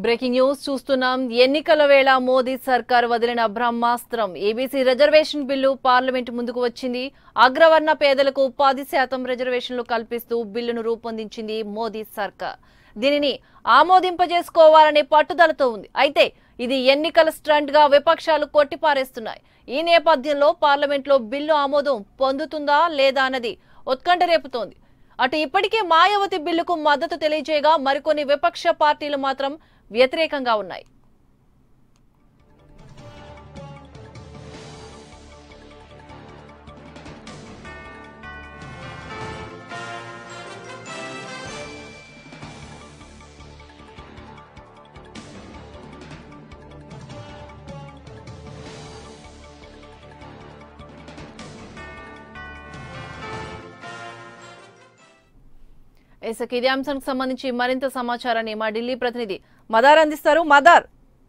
breaking news చూస్తున్నాం ఎన్నికల వేళ మోదీ సర్కార్ వదిలిన బ్రహ్మాస్త్రం ఏబీసీ రిజర్వేషన్ బిల్లు పార్లమెంట్ ముందుకు వచ్చింది అగ్రవర్ణ పేదలకు పది శాతం రిజర్వేషన్లు కల్పిస్తూ బిల్లును రూపొందించింది మోదీ సర్కార్ దీనిని ఆమోదింపజేసుకోవాలనే పట్టుదలతో ఉంది అయితే ఇది ఎన్నికల స్టంట్ గా విపక్షాలు కొట్టిపారేస్తున్నాయి ఈ నేపథ్యంలో పార్లమెంట్లో బిల్లు ఆమోదం పొందుతుందా లేదా అన్నది ఉత్కంఠ రేపుతోంది అటు ఇప్పటికే మాయావతి బిల్లుకు మద్దతు తెలియజేయగా మరికొన్ని విపక్ష పార్టీలు మాత్రం వ్యతిరేకంగా ఉన్నాయి ఇసుక ఇదే అంశానికి సంబంధించి మరింత సమాచారాన్ని మా ఢిల్లీ ప్రతినిధి మదార్ అందిస్తారు మదార్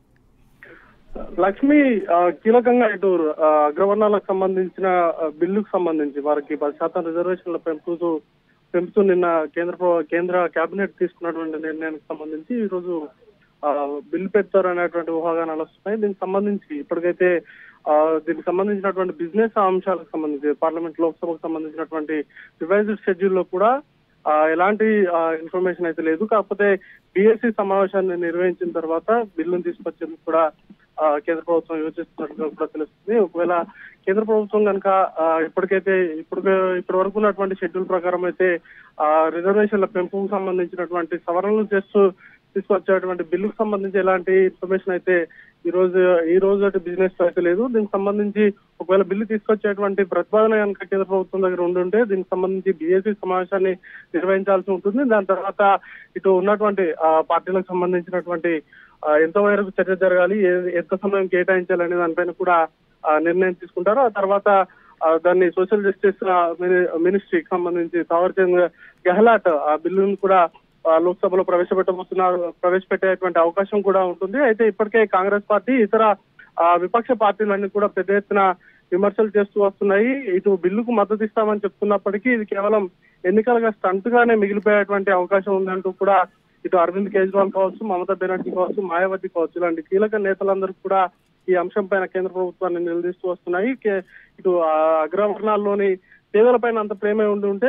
లక్ష్మి ఆ, కీలకంగా ఇటు ఆ, అగ్రవర్ణాలకు సంబంధించిన ఆ, బిల్లుకు సంబంధించి వారికి పది శాతం రిజర్వేషన్ల పెంపుతూ పెంపుతూ నిన్న కేంద్ర ప్ర- కేంద్ర కేబినెట్ తీసుకున్నటువంటి నిర్ణయానికి సంబంధించి ఈ రోజు ఆ, బిల్లు పెడతారు అనేటువంటి ఊహాగానాలు వస్తున్నాయి దీనికి సంబంధించి ఇప్పటికైతే ఆ, దీనికి సంబంధించినటువంటి బిజినెస్ అంశాలకు సంబంధించి పార్లమెంట్ లోక్సభకు సంబంధించినటువంటి రివైజ్డ్ షెడ్యూల్ లో కూడా ఆ, ఎలాంటి ఇన్ఫర్మేషన్ అయితే లేదు కాకపోతే బిఎస్సి సమావేశాన్ని నిర్వహించిన తర్వాత బిల్లును తీసుకొచ్చేందుకు కూడా ఆ, కేంద్ర ప్రభుత్వం యోచిస్తున్నట్టుగా కూడా తెలుస్తుంది ఒకవేళ కేంద్ర ప్రభుత్వం కనుక ఇప్పటికైతే ఇప్పుడు ఇప్పటి వరకు ఉన్నటువంటి షెడ్యూల్ ప్రకారం అయితే ఆ రిజర్వేషన్ల పెంపుకు సంబంధించినటువంటి సవరణలు చేస్తూ తీసుకొచ్చేటువంటి బిల్లుకు సంబంధించి ఎలాంటి ఇన్ఫర్మేషన్ అయితే ఈ రోజు ఈ రోజు బిజినెస్ అయితే లేదు దీనికి సంబంధించి ఒకవేళ బిల్లు తీసుకొచ్చేటువంటి ప్రతిపాదన కనుక కేంద్ర ప్రభుత్వం దగ్గర ఉండుంటే దీనికి సంబంధించి బీఎస్సీ సమావేశాన్ని నిర్వహించాల్సి ఉంటుంది దాని తర్వాత ఇటు ఉన్నటువంటి ఆ, పార్టీలకు సంబంధించినటువంటి ఆ, ఎంత మేరకు చర్చ జరగాలి ఏ- ఎంత సమయం కేటాయించాలనే దానిపైన కూడా ఆ, నిర్ణయం తీసుకుంటారు ఆ తర్వాత ఆ, దాన్ని సోషల్ జస్టిస్ ఆ, మిని- మినిస్ట్రీకి సంబంధించి తావర్ చంద్ గెహ్లాట్ ఆ బిల్లును కూడా ఆ, లోక్సభలో ప్రవేశపెట్టబోతున్నారు ప్రవేశపెట్టేటువంటి అవకాశం కూడా ఉంటుంది అయితే ఇప్పటికే కాంగ్రెస్ పార్టీ ఇతర ఆ, విపక్ష పార్టీలన్నీ కూడా పెద్ద ఎత్తున విమర్శలు చేస్తూ వస్తున్నాయి ఇటు బిల్లుకు మద్దతు ఇస్తామని చెప్తున్నప్పటికీ ఇది కేవలం ఎన్నికలుగా స్టంట్ గానే మిగిలిపోయేటువంటి అవకాశం ఉందంటూ కూడా ఇటు అరవింద్ కేజ్రీవాల్ కావచ్చు మమతా బెనర్జీ కావచ్చు మాయావతి కావచ్చు ఇలాంటి కీలక నేతలందరూ కూడా ఈ అంశం పైన కేంద్ర ప్రభుత్వాన్ని నిలదీస్తూ వస్తున్నాయి కే- ఇటు ఆ, అగ్రవర్ణాల్లోని పేదల పైన అంత ప్రేమ ఉండి ఉంటే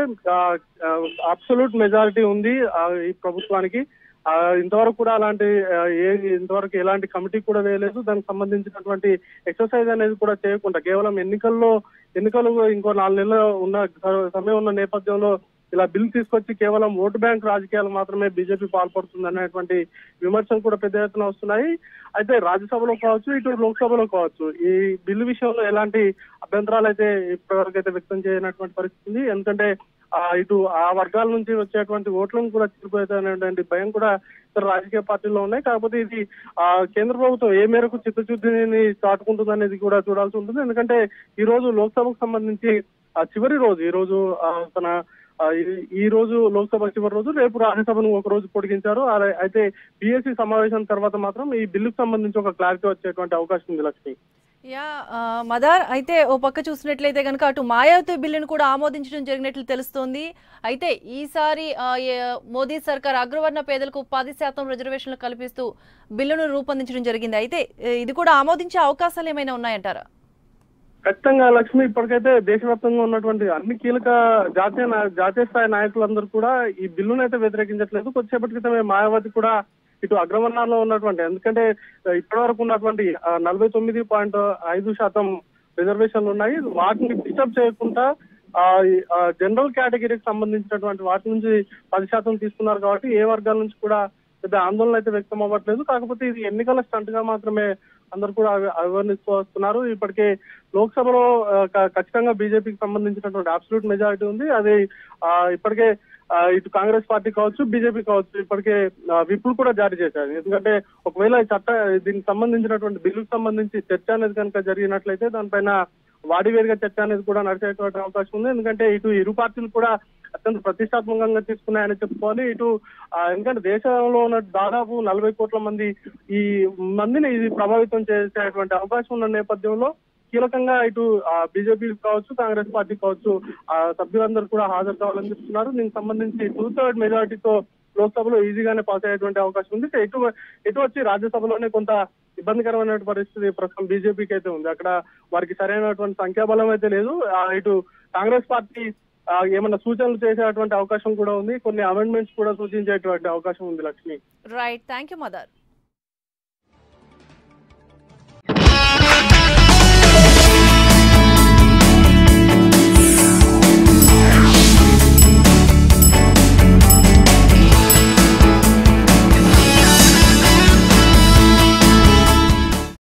అబ్సల్యూట్ మెజారిటీ ఉంది ఆ, ఈ ప్రభుత్వానికి ఆ, ఇంతవరకు కూడా అలాంటి ఆ, ఏ ఇంతవరకు ఎలాంటి కమిటీ కూడా వేయలేదు దానికి సంబంధించినటువంటి ఎక్సర్సైజ్ అనేది కూడా చేయకుండా కేవలం ఎన్నికల్లో ఎన్నికలు ఇంకో నాలుగు నెలలు ఉన్న స- సమయం ఉన్న నేపథ్యంలో ఇలా బిల్ తీసుకొచ్చి కేవలం ఓటు బ్యాంక్ రాజకీయాలు మాత్రమే బీజేపీ పాల్పడుతుంది అనేటువంటి విమర్శలు కూడా పెద్ద ఎత్తున వస్తున్నాయి అయితే రాజ్యసభలో కావచ్చు ఇటు లోక్సభలో కావచ్చు ఈ బిల్లు విషయంలో ఎలాంటి అభ్యంతరాలు అయితే ఇప్పటివరకు అయితే వ్యక్తం చేయనటువంటి పరిస్థితి ఉంది ఎందుకంటే ఆ ఇటు ఆ వర్గాల నుంచి వచ్చేటువంటి ఓట్లను కూడా చిరిపోయేదనేటువంటి భయం కూడా ఇతర రాజకీయ పార్టీల్లో ఉన్నాయి కాకపోతే ఇది ఆ కేంద్ర ప్రభుత్వం ఏ మేరకు చిత్తశుద్ధిని చాటుకుంటుంది అనేది కూడా చూడాల్సి ఉంటుంది ఎందుకంటే ఈ రోజు లోక్సభకు సంబంధించి ఆ చివరి రోజు ఈ రోజు ఆ, తన ఆ, ఈ- ఈ రోజు లోక్సభ చివరి రోజు రేపు రాజ్యసభను ఒక రోజు పొడిగించారు అలా- అయితే బీఎస్సీ సమావేశం తర్వాత మాత్రం ఈ బిల్లుకు సంబంధించి ఒక క్లారిటీ వచ్చేటువంటి అవకాశం ఉంది లక్ష్మి యా ఆ, మదార్ అయితే ఓ పక్క చూసినట్లయితే కనుక అటు మాయావతి బిల్లును కూడా ఆమోదించడం జరిగినట్లు తెలుస్తోంది అయితే ఈసారి ఆ, ఏ- మోదీ సర్కార్ అగ్రవర్ణ పేదలకు పది శాతం రిజర్వేషన్లు కల్పిస్తూ బిల్లును రూపొందించడం జరిగింది అయితే ఏ, ఇది కూడా ఆమోదించే అవకాశాలు ఏమైనా ఉన్నాయంటారా ఖచ్చితంగా లక్ష్మి ఇప్పటికైతే దేశవ్యాప్తంగా ఉన్నటువంటి అన్ని కీలక జాతీయ నా- జాతీయ స్థాయి నాయకులందరూ కూడా ఈ బిల్లును అయితే వ్యతిరేకించట్లేదు కొద్దిసేపటి క్రితమే మాయావతి కూడా ఇటు అగ్రవర్ణాల్లో ఉన్నటువంటి ఎందుకంటే ఇప్పటి వరకు ఉన్నటువంటి ఆ, నలభై తొమ్మిది పాయింట్ ఐదు శాతం రిజర్వేషన్లు ఉన్నాయి వాటిని డిస్టర్బ్ చేయకుండా ఆ, ఈ, ఆ, జనరల్ కేటగిరీకి సంబంధించినటువంటి వాటి నుంచి పది శాతం తీసుకున్నారు కాబట్టి ఏ వర్గాల నుంచి కూడా పెద్ద ఆందోళన అయితే వ్యక్తం అవ్వట్లేదు కాకపోతే ఇది ఎన్నికల స్టంట్ గా మాత్రమే అందరూ కూడా అవి- అభివర్ణిస్తూ వస్తున్నారు ఇప్పటికే లోక్సభలో ఆ, క- ఖచ్చితంగా బీజేపీకి సంబంధించినటువంటి అబ్సల్యూట్ మెజారిటీ ఉంది అది ఆ, ఇప్పటికే ఆ, ఇటు కాంగ్రెస్ పార్టీ కావచ్చు బీజేపీ కావచ్చు ఇప్పటికే ఆ, విప్పులు కూడా జారీ చేశారు ఎందుకంటే ఒకవేళ ఈ చట్ట దీనికి సంబంధించినటువంటి బిల్లుకు సంబంధించి చర్చ అనేది కనుక జరిగినట్లయితే దానిపైన వాడివేడిగా చర్చ అనేది కూడా నడిచేటువంటి అవకాశం ఉంది ఎందుకంటే ఇటు ఇరు పార్టీలు కూడా అత్యంత ప్రతిష్టాత్మకంగా తీసుకున్నాయని చెప్పుకోవాలి ఇటు ఆ, ఎందుకంటే దేశంలో ఉన్న దాదాపు నలభై కోట్ల మంది ఈ మందిని ఇది ప్రభావితం చేసేటువంటి అవకాశం ఉన్న నేపథ్యంలో కీలకంగా ఇటు బీజేపీ కావచ్చు కాంగ్రెస్ పార్టీ కావచ్చు ఆ సభ్యులందరూ కూడా హాజరు కావాలని చెప్తున్నారు దీనికి సంబంధించి టూ థర్డ్ మెజారిటీతో లోక్సభలో ఈజీగానే పాస్ అయ్యేటువంటి అవకాశం ఉంది ఇక ఇటు ఇటు వచ్చి రాజ్యసభలోనే కొంత ఇబ్బందికరమైన పరిస్థితి ప్రస్తుతం బీజేపీకి అయితే ఉంది అక్కడ వారికి సరైనటువంటి సంఖ్యాబలం అయితే లేదు ఆ, ఇటు కాంగ్రెస్ పార్టీ ఆ, ఏమన్నా సూచనలు చేసేటువంటి అవకాశం కూడా ఉంది కొన్ని అమెండ్మెంట్స్ కూడా సూచించేటువంటి అవకాశం ఉంది Lakshmi right thank you mother